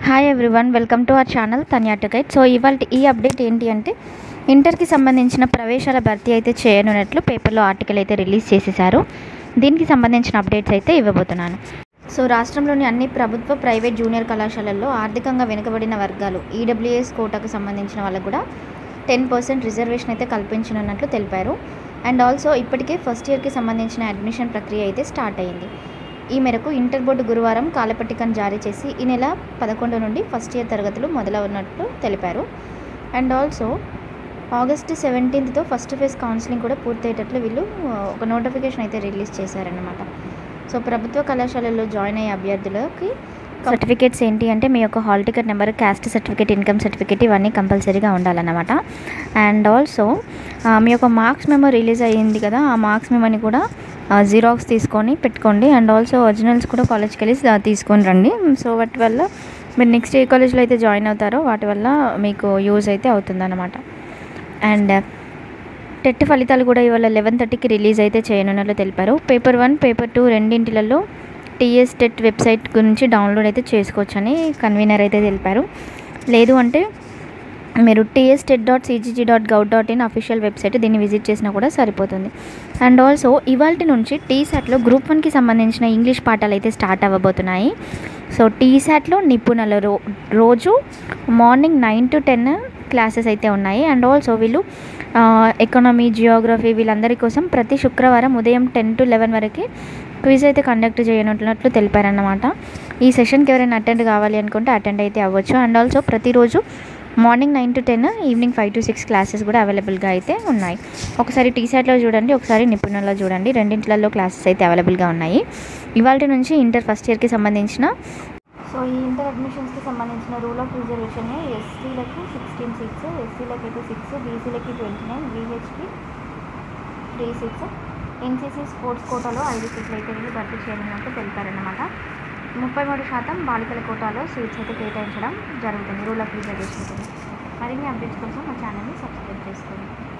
hi everyone welcome to our channel Tanya to guide so ఇవాళ ఈ update ఏంటి అంటే ఇంటర్కి సంబంధించిన ప్రవేశాల భర్తీ అయితే చేయనున్నట్లు పేపర్లో ఆర్టికల్ అయితే రిలీజ్ చేసేసారు దీనికి సంబంధించిన అప్డేట్స్ అయితే ఇవ్వబోతున్నాను సో రాష్ట్రంలోని అన్ని ప్రభుత్వ ప్రైవేట్ జూనియర్ కళాశాలల్లో ఆర్థికంగా వెనుకబడిన వర్గాలు ఈడబ్ల్యూఎస్ కోటాకు సంబంధించిన వాళ్ళకు కూడా టెన్ పర్సెంట్ రిజర్వేషన్ అయితే కల్పించనున్నట్లు తెలిపారు అండ్ ఆల్సో ఇప్పటికే ఫస్ట్ ఇయర్కి సంబంధించిన అడ్మిషన్ ప్రక్రియ అయితే స్టార్ట్ అయ్యింది ఈ మేరకు ఇంటర్ బోర్డు గురువారం కాలపట్టికను జారీ చేసి ఈ నెల పదకొండు నుండి ఫస్ట్ ఇయర్ తరగతులు మొదలవున్నట్లు తెలిపారు అండ్ ఆల్సో ఆగస్ట్ సెవెంటీన్త్తో ఫస్ట్ ఫేజ్ కౌన్సిలింగ్ కూడా పూర్తయ్యేటట్లు వీళ్ళు ఆ, ఒక నోటిఫికేషన్ అయితే రిలీజ్ చేశారన్నమాట సో ప్రభుత్వ కళాశాలల్లో జాయిన్ అయ్యే అభ్యర్థులకి సర్టిఫికేట్స్ ఏంటి అంటే మీ యొక్క hall ticket number caste certificate income certificate ఇవన్నీ కంపల్సరీగా ఉండాలన్నమాట అండ్ ఆల్సో మీ యొక్క మార్క్స్ మెమో రిలీజ్ అయ్యింది కదా ఆ మార్క్స్ మెమోని కూడా జిరాక్స్ తీసుకొని పెట్టుకోండి అండ్ ఆల్సో ఒరిజినల్స్ కూడా కాలేజ్కి వెళ్ళి ఆ, తీసుకొని రండి సో వాటి వల్ల మీరు నెక్స్ట్ ఏ కాలేజ్లో అయితే జాయిన్ అవుతారో వాటి వల్ల మీకు యూజ్ అయితే అవుతుందన్నమాట అండ్ టెట్ ఫలితాలు కూడా ఇవాళ లెవెన్ థర్టీకి రిలీజ్ అయితే చేయనున్నట్లు తెలిపారు పేపర్ వన్ పేపర్ టూ రెండింటిలలో టీఎస్ టెట్ వెబ్సైట్ గురించి డౌన్లోడ్ అయితే చేసుకోవచ్చని కన్వీనర్ అయితే తెలిపారు లేదు అంటే మీరు TS TET dot CGG dot gov dot in official website దీన్ని విజిట్ చేసినా కూడా సరిపోతుంది అండ్ ఆల్సో ఇవాళ నుంచి టీశాట్లో గ్రూప్ వన్కి సంబంధించిన ఇంగ్లీష్ పాఠాలు అయితే స్టార్ట్ అవ్వబోతున్నాయి సో టీశాట్లో నిపుణుల రో రోజు morning nine to ten classes అయితే ఉన్నాయి అండ్ ఆల్సో వీళ్ళు ఎకనామీ జియోగ్రఫీ వీళ్ళందరి కోసం ప్రతి శుక్రవారం ఉదయం టెన్ టు లెవెన్ వరకు క్విజ్ అయితే కండక్ట్ చేయనున్నట్లు తెలిపారన్నమాట ఈ సెషన్కి ఎవరైనా అటెండ్ కావాలి అనుకుంటే అటెండ్ అయితే అవ్వచ్చు అండ్ ఆల్సో ప్రతిరోజు morning nine to ten evening five to six classes కూడా అవైలబుల్గా అయితే ఉన్నాయి ఒకసారి టీశాట్లో చూడండి ఒకసారి నిపుణుల్లో చూడండి రెండింటిలలో క్లాసెస్ అయితే అవైలబుల్గా ఉన్నాయి ఇవాళ నుంచి ఇంటర్ ఫస్ట్ ఇయర్కి సంబంధించిన సో ఈ ఇంటర్ అడ్మిషన్స్కి సంబంధించిన రూల్ ఆఫ్ రిజర్వేషన్ ఎస్సీలకి సిక్స్టీన్ సీట్స్ ఎస్సీలకి అయితే సిక్స్ బీసీలకి ట్వంటీ నైన్ బీహెచ్కి త్రీ సీట్స్ ఎన్సీసీ స్పోర్ట్స్ కోటాలో ఐదు సీట్లు అయితే వీళ్ళు భర్తీ చేయనున్నట్టు తెలిపారన్నమాట ముప్పై మూడు శాతం బాలికల కోటాలో సీట్స్ అయితే కేటాయించడం జరుగుతుంది రూల్ ఆఫ్ రిజర్వేషన్ కింద మరిన్ని అప్డేట్స్ కోసం మా ఛానల్ని సబ్స్క్రైబ్ చేసుకోండి